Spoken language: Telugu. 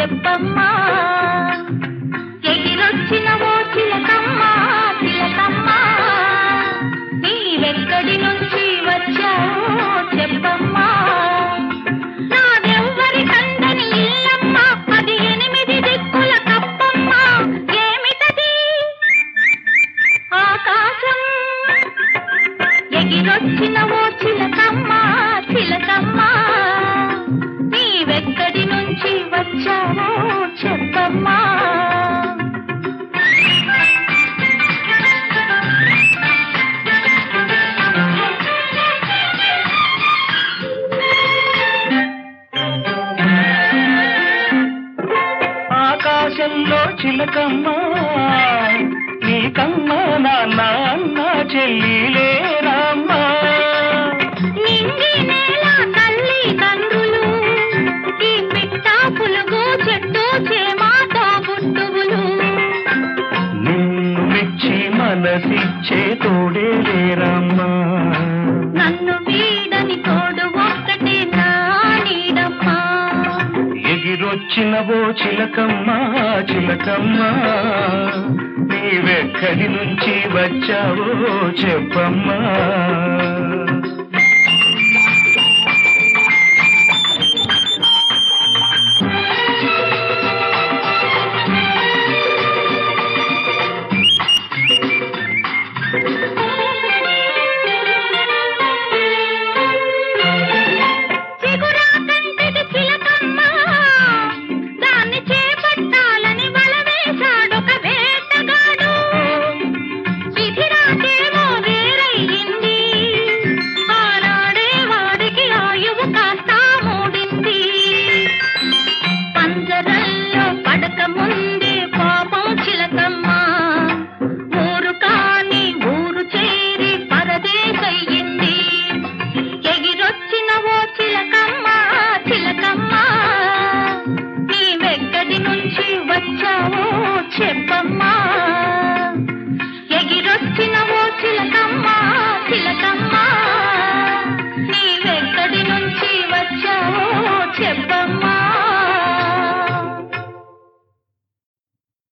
చెప్పమ్మా ఎగిరొచ్చిన ఓ చిలకమ్మ చిలకమ్మ నీవెక్కడి నుంచి వచ్చావో చెప్పమ్మా నాదెవ్వరి కందని ఇల్లమ్మ అది ఎనిమిది దిక్కుల కప్పమ్మ ఏమిటది ఆకాశం ఎగిరొచ్చిన ఓ చిలకమ్మ చిలకమ్మ నీవెక్కడి నుంచి వచ్చావో చెప్పమ్మా ఆకాశంలో చిలకమ్మ నీకమ్మ నాన్న అన్న చెల్లిలే రామ్మ నింగి నేల తల్లి తండ్రులు ఈ పిట్ట పులుగు చెట్టు చేమాతో బుట్టువులు నిన్ను మెచ్చి మనసిచ్చే తోడే లేరమ్మ నన్ను వీడని తోడు ఒక్కటే నా నీడమ్మా ఎగిరొచ్చిన ఓ చిలకమ్మ చిలకమ్మ నీవెక్కడి నుంచి వచ్చావో చెప్పమ్మా